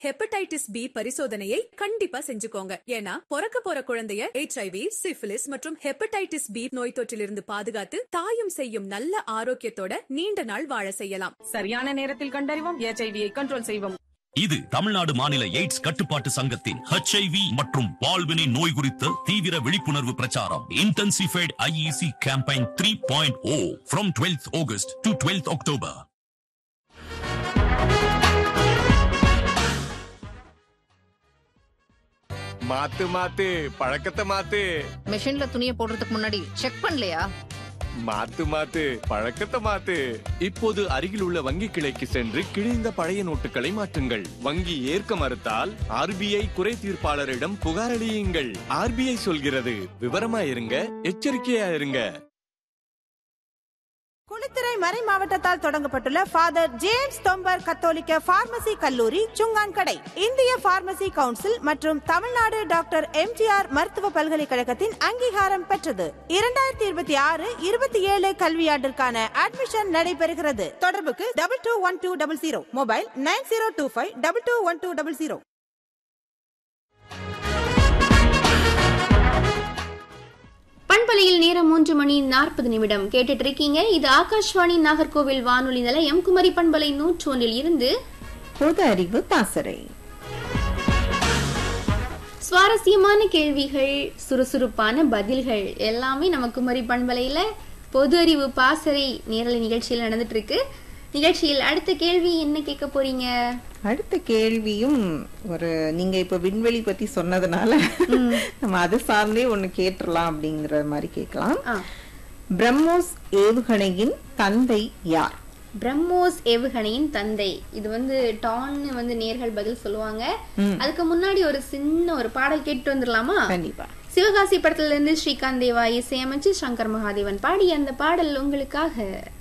Hepatitis B பரிசோதனையை கண்டிப்பா செஞ்சுக்கோங்க ஏன்னா பிறக்க போற குழந்தைய ஹெச்ஐவி சிஃபிலிஸ் மற்றும் ஹெப்படைட்டிஸ் பி நோய் தொற்றிலிருந்து பாதுகாத்து தாயும் செய்யும் நல்ல ஆரோக்கியத்தோட நீண்ட நாள் வாழ செய்யலாம் சரியான நேரத்தில் கண்டறிவோம் எச்ஐவியை கண்ட்ரோல் செய்வோம் இது தமிழ்நாடு மாநில எய்ட்ஸ் கட்டுப்பாட்டு சங்கத்தின் ஹெச்ஐவி மற்றும் பால்வினை நோய் குறித்த தீவிர விழிப்புணர்வு பிரச்சாரம் intensified I E C campaign three point o from twelfth August to twelfth October மாத்து மாத்து பழக்கத்தை மாத்து மிஷின்ல துணியை போடுறதுக்கு முன்னாடி செக் பண்ணலையா மாத்து மாத்து பழக்கத்தை மாத்து இப்போது அருகில் உள்ள வங்கி கிளைக்கு சென்று கிழிந்த பழைய நோட்டுகளை மாற்றுங்கள் வங்கி ஏற்க மறுத்தால் ஆர்பிஐ குறை தீர்ப்பாளரிடம் புகாரளியுங்கள் ஆர்பிஐ சொல்கிறது விவரமா இருங்க எச்சரிக்கையா இருங்க குளித்துறை மறை மாவட்டத்தால் தொடங்கப்பட்டுள்ள ஃபாதர் ஜேம்ஸ் தொம்பர் கத்தோலிக்க பார்மசி கல்லூரி சுங்கான்கடை இந்திய பார்மசி கவுன்சில் மற்றும் தமிழ்நாடு டாக்டர் எம்ஜிஆர் மருத்துவ பல்கலைக்கழகத்தின் அங்கீகாரம் பெற்றது இரண்டாயிரத்தி இருபத்தி ஆறு இருபத்தி ஏழு கல்வியாண்டிற்கான அட்மிஷன் நடைபெறுகிறது தொடர்புக்கு double two one two double zero mobile nine zero two five double two one two double zero பண்பலையில் நேரம் மூன்று மணி நாற்பது நிமிடம் கேட்டுட்டு இருக்கீங்க இது ஆகாஷ்வாணி நாகர்கோவில் வானொலி நிலையம் குமரி பண்பலை நூற்று ஒன்றில் இருந்து பொது அறிவு பாசறை சுவாரஸ்யமான கேள்விகள் சுறுசுறுப்பான பதில்கள் எல்லாமே நம்ம குமரி பண்பலையில பொது அறிவு பாசறை நேரலை நிகழ்ச்சியில் நடந்துட்டு இருக்கு நிகழ்ச்சியில் அடுத்த கேள்வி என்ன கேட்க போறீங்க அடுத்த கேள்வியும் ஒரு நீங்க இப்ப விண்வெளி பத்தி சொன்னதுனால நம்ம அது சார்ந்தே ஒண்ணு கேட்டுறலாம் அப்படிங்கிற மாதிரி கேட்கலாம் ஆ. பிரம்மோஸ் ஏவுகணையின் தந்தை யார் பிரம்மோஸ் ஏவுகணையின் தந்தை இது வந்து டான்னு வந்து நேர்கள் பதில் சொல்லுவாங்க அதுக்கு முன்னாடி ஒரு சின்ன ஒரு பாடல் கேட்டு வந்துடலாமா கண்டிப்பா சிவகாசி படத்துல இருந்து ஸ்ரீகாந்த் தேவா இசையமைச்சு சங்கர் மகாதேவன் பாடிய அந்த பாடல் உங்களுக்காக